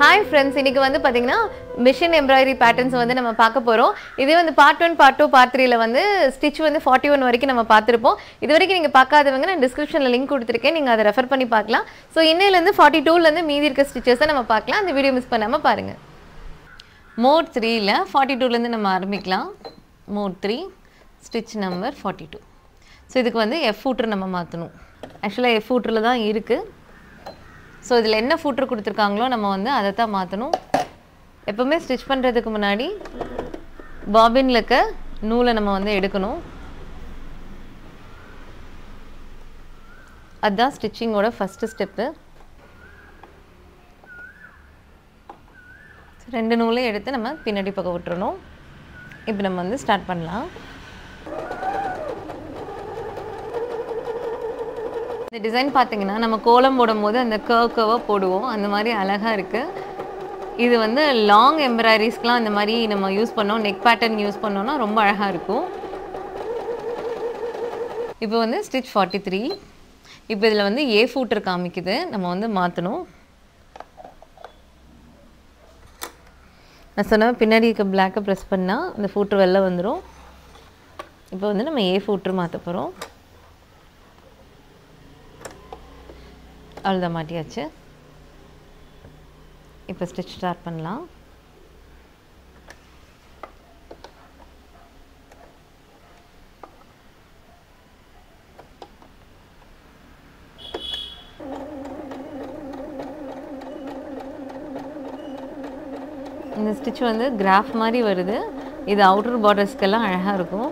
hi friends இன்னைக்கு வந்து பார்த்தீங்கன்னா மிஷின் எம்ப்ராய்டரி பேட்டர்ன்ஸ் வந்து நம்ம பார்க்க போகிறோம் இதே வந்து part one part two part த்ரீல வந்து ஸ்டிச் வந்து ஃபார்ட்டி ஒன் வரைக்கும் நம்ம பார்த்துருப்போம் இது வரைக்கும் நீங்கள் பார்க்காதவங்க நான் டிஸ்கிரிப்ஷனில் லிங்க் கொடுத்துருக்கேன் நீங்கள் அதை ரெஃபர் பண்ணி பார்க்கலாம் ஸோ இன்னையிலேருந்து ஃபார்ட்டி டூலேருந்து மீதி இருக்க ஸ்டிச்சஸை நம்ம பார்க்கலாம் அந்த வீடியோ மிஸ் பண்ணாமல் பாருங்கள் மோட் த்ரீயில் ஃபார்ட்டி டூலேருந்து நம்ம ஆரம்பிக்கலாம் mode three stitch number forty two so இதுக்கு வந்து எஃப் ஃபூட்ரு நம்ம மாற்றணும் ஆக்சுவலாக எஃப் ஃபூட்ரில் தான் இருக்குது ஸோ இதில் என்ன ஃபூட்ரு கொடுத்துருக்காங்களோ நம்ம வந்து அதை தான் மாற்றணும் எப்போவுமே ஸ்டிச் பண்ணுறதுக்கு முன்னாடி பாபின்ல இருக்க நூலை நம்ம வந்து எடுக்கணும் அதுதான் ஸ்டிச்சிங்கோட ஃபஸ்ட்டு ஸ்டெப்பு ரெண்டு நூலையும் எடுத்து நம்ம பின்னாடி பக்கம் விட்டுறணும் இப்போ நம்ம வந்து ஸ்டார்ட் பண்ணலாம் இந்த டிசைன் பார்த்தீங்கன்னா நம்ம கோலம் போடும்போது அந்த கர்வ் கர்வாக போடுவோம் அந்த மாதிரி அழகாக இருக்குது இது வந்து லாங் எம்ப்ராய்டரிஸ்க்கெலாம் இந்த மாதிரி நம்ம யூஸ் பண்ணோம் நெக் பேட்டர்ன் யூஸ் பண்ணோம்னா ரொம்ப அழகாக இருக்கும் இப்போ வந்து ஸ்டிச் ஃபார்ட்டி த்ரீ இப்போ இதில் வந்து ஏ ஃபூட்டர் காமிக்குது நம்ம வந்து மாற்றணும் நான் சொன்ன பின்னாடி இருக்க பிளாக்கை ப்ரெஸ் பண்ணால் அந்த ஃபூட்ரு வெளில வந்துடும் இப்போ வந்து நம்ம ஏ ஃபூட்ரு மாற்ற போகிறோம் அவ்வளோதான் மாட்டியாச்சு இப்போ ஸ்டிச் ஸ்டார்ட் பண்ணலாம் இந்த ஸ்டிச் வந்து கிராஃப் மாதிரி வருது இது அவுட்டர் பார்டர்ஸ்க்கெல்லாம் அழகாக இருக்கும்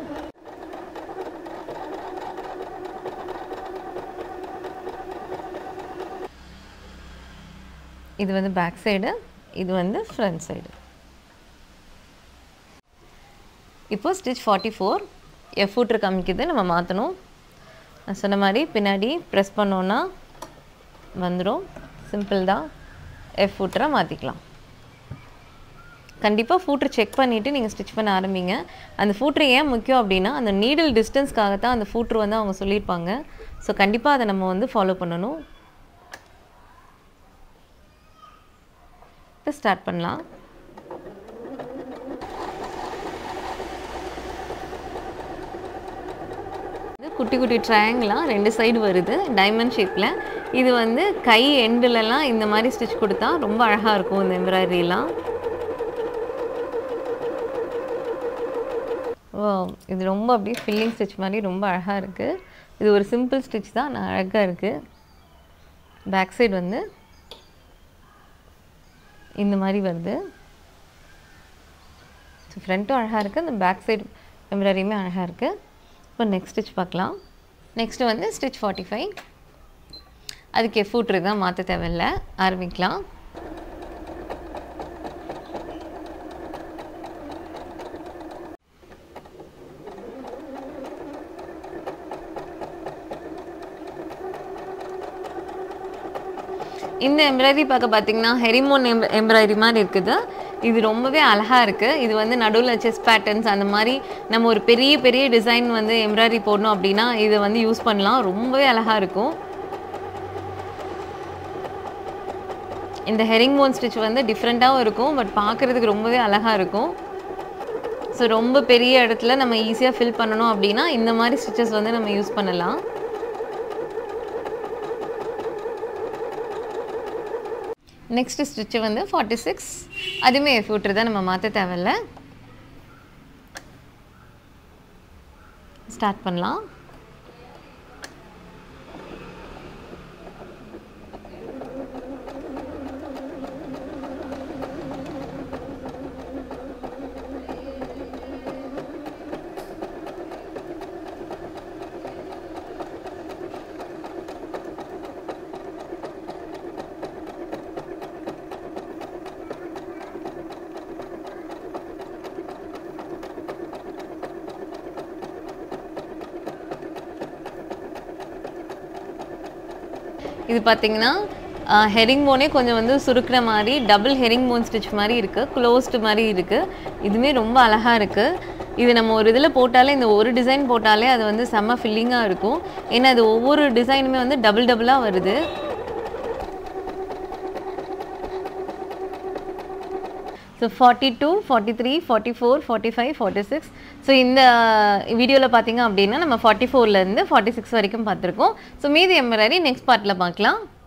இது வந்து பேக் சைடு இது வந்து ஃப்ரண்ட் சைடு இப்போ ஸ்டிச் ஃபார்ட்டி ஃபோர் எஃப் ஃபூட்ரு காமிக்குது நம்ம மாற்றணும் நான் சொன்ன மாதிரி பின்னாடி ப்ரெஸ் பண்ணோன்னா வந்துடும் சிம்பிள் தான் எஃப் ஃபூட்டராக மாற்றிக்கலாம் கண்டிப்பாக ஃபூட்ரு செக் பண்ணிவிட்டு நீங்கள் ஸ்டிச் பண்ண ஆரம்பிங்க அந்த ஃபூட்ரு ஏன் முக்கியம் அப்படின்னா அந்த நீடில் டிஸ்டன்ஸ்க்காக தான் அந்த ஃபூட்ரு வந்து அவங்க சொல்லியிருப்பாங்க ஸோ கண்டிப்பாக அதை நம்ம வந்து ஃபாலோ பண்ணணும் இப்போ ஸ்டார்ட் பண்ணலாம் இது குட்டி குட்டி ட்ரையாங்கிளாக ரெண்டு சைடு வருது டைமண்ட் ஷேப்பில் இது வந்து கை எண்டுலலாம் இந்த மாதிரி ஸ்டிச் கொடுத்தா ரொம்ப அழகாக இருக்கும் இந்த எம்ப்ராய்டரிலாம் ஓ இது ரொம்ப அப்படியே ஃபில்லிங் ஸ்டிச் மாதிரி ரொம்ப அழகாக இருக்குது இது ஒரு சிம்பிள் ஸ்டிச் தான் நான் அழகாக இருக்குது பேக் சைடு வந்து இந்த மாதிரி வருது ஸோ ஃப்ரண்ட்டும் அழகாக இருக்குது அந்த பேக் சைடு எம்ப்ராய்டரியுமே அழகாக இருக்குது இப்போ நெக்ஸ்ட் ஸ்டிச் பார்க்கலாம் நெக்ஸ்ட்டு வந்து ஸ்டிச் ஃபார்ட்டி ஃபைவ் அதுக்கு எஃபூட்ரு தான் மாற்ற தேவையில்ல ஆரம்பிக்கலாம் இந்த எம்ப்ராய்டரி பார்க்க பார்த்தீங்கன்னா ஹெரிமோன் எம் எம்ப்ராய்டரி மாதிரி இருக்குது இது ரொம்பவே அழகாக இருக்குது இது வந்து நடுவில் செஸ் பேட்டர்ன்ஸ் அந்த மாதிரி நம்ம ஒரு பெரிய பெரிய டிசைன் வந்து எம்ப்ராய்டரி போடணும் அப்படின்னா இதை வந்து யூஸ் பண்ணலாம் ரொம்பவே அழகாக இருக்கும் இந்த ஹெரிங் போன் ஸ்டிச் வந்து டிஃப்ரெண்ட்டாகவும் இருக்கும் பட் பார்க்குறதுக்கு ரொம்பவே அழகாக இருக்கும் ஸோ ரொம்ப பெரிய இடத்துல நம்ம ஈஸியாக ஃபில் பண்ணணும் அப்படின்னா இந்த மாதிரி ஸ்டிச்சஸ் வந்து நம்ம யூஸ் பண்ணலாம் நெக்ஸ்ட் ஸ்டிச்சு வந்து ஃபார்ட்டி சிக்ஸ் அதுவுமே எஃப்யூட்ரு தான் நம்ம மாற்ற தேவையில்ல ஸ்டார்ட் பண்ணலாம் இது பார்த்தீங்கன்னா ஹெரிங் போனே கொஞ்சம் வந்து சுருக்கிற மாதிரி டபுள் ஹெரிங் போன் ஸ்டிச் மாதிரி இருக்குது க்ளோஸ்டு மாதிரி இருக்குது இதுவுமே ரொம்ப அழகாக இருக்குது இது நம்ம ஒரு இதில் போட்டாலே இந்த ஒரு டிசைன் போட்டாலே அது வந்து செம்ம ஃபில்லிங்காக இருக்கும் ஏன்னா அது ஒவ்வொரு டிசைனுமே வந்து டபுள் டபுளாக வருது so forty two forty three forty four forty five forty six so இந்த வீடியோவில் பார்த்தீங்க அப்படின்னா நம்ம ஃபார்ட்டி ஃபோர்லேருந்து ஃபார்ட்டி சிக்ஸ் வரைக்கும் பார்த்துருக்கோம் ஸோ மீதி எம்ப்ராய்டரி நெக்ஸ்ட் பார்ட்டில் பார்க்கலாம்